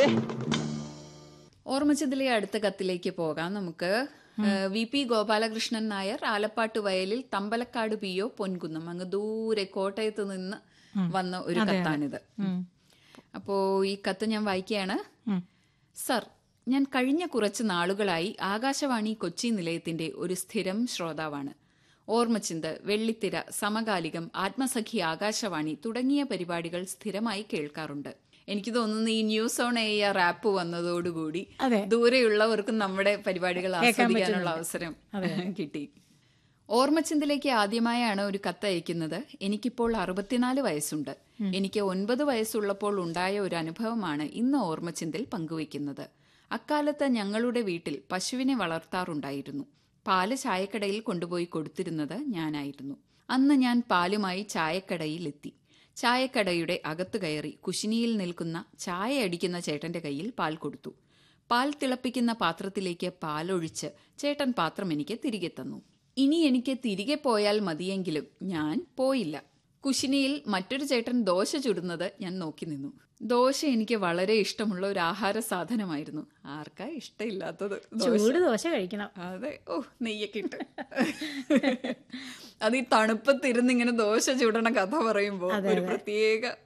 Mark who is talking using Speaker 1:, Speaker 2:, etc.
Speaker 1: ഓർമ്മച്ചതിലെ അടുത്ത കത്തിലേക്ക് പോകാം നമുക്ക് ഏഹ്, വി പി ഗോപാലകൃഷ്ണൻ നായർ ആലപ്പാട്ട് വയലിൽ തമ്പലക്കാട് പി ഒ പൊൻകുന്നം അങ്ങ് ദൂരെ കോട്ടയത്ത് നിന്ന് വന്ന ഒരു കത്താണിത് അപ്പോ ഈ കത്ത് ഞാൻ വായിക്കുകയാണ് സർ ഞാൻ കഴിഞ്ഞ കുറച്ച് നാളുകളായി ആകാശവാണി കൊച്ചി നിലയത്തിന്റെ ഒരു സ്ഥിരം ശ്രോതാവാണ് ഓർമ്മച്ചിന്ത് വെള്ളിത്തിര സമകാലികം ആത്മസഖി ആകാശവാണി തുടങ്ങിയ പരിപാടികൾ സ്ഥിരമായി കേൾക്കാറുണ്ട് എനിക്ക് തോന്നുന്നു ഈ ന്യൂസ് ഓൺ എയർ ആപ്പ് വന്നതോടുകൂടി
Speaker 2: അതെ.
Speaker 1: ദൂരെയുള്ളവർക്കും നമ്മുടെ പരിപാടികൾ ആസ്വദിക്കാനുള്ള അവസരം കിട്ടി ഓർമ്മച്ചിന്തിലേക്ക് ആദ്യമായാണ് ഒരു കത്ത് അയക്കുന്നത് എനിക്കിപ്പോൾ അറുപത്തിനാല് വയസ്സുണ്ട് എനിക്ക് ഒൻപത് വയസ്സുള്ളപ്പോൾ ഉണ്ടായ ഒരു അനുഭവമാണ് ഇന്ന് ഓർമ്മച്ചിന്തിൽ പങ്കുവയ്ക്കുന്നത് അക്കാലത്ത് ഞങ്ങളുടെ വീട്ടിൽ പശുവിനെ വളർത്താറുണ്ടായിരുന്നു പാല് ചായക്കടയിൽ കൊണ്ടുപോയി കൊടുത്തിരുന്നത് ഞാനായിരുന്നു അന്ന് ഞാൻ പാലുമായി ചായക്കടയിൽ എത്തി ചായക്കടയുടെ അകത്തു കയറി കുശിനിയിൽ നിൽക്കുന്ന ചായ അടിക്കുന്ന ചേട്ടന്റെ കയ്യിൽ പാൽ കൊടുത്തു പാൽ തിളപ്പിക്കുന്ന പാത്രത്തിലേക്ക് പാലൊഴിച്ച് ചേട്ടൻ പാത്രം എനിക്ക് തിരികെ തന്നു ഇനി എനിക്ക് തിരികെ പോയാൽ മതിയെങ്കിലും ഞാൻ പോയില്ല കുശിനിയിൽ മറ്റൊരു ചേട്ടൻ ദോശ ചുടുന്നത് ഞാൻ നോക്കി നിന്നു ദോശ എനിക്ക് വളരെ ഇഷ്ടമുള്ള ഒരു ആഹാര സാധനമായിരുന്നു ആർക്കാ ഇഷ്ടമില്ലാത്തത് ദോശ
Speaker 2: ചൂട് ദോശ കഴിക്കണം
Speaker 1: അതെ ഓ നെയ്യൊക്കെ ഇട്ട് അത് ഈ തണുപ്പത്തിരുന്ന് ഇങ്ങനെ ദോശ ചുടണ കഥ പറയുമ്പോൾ ഒരു പ്രത്യേക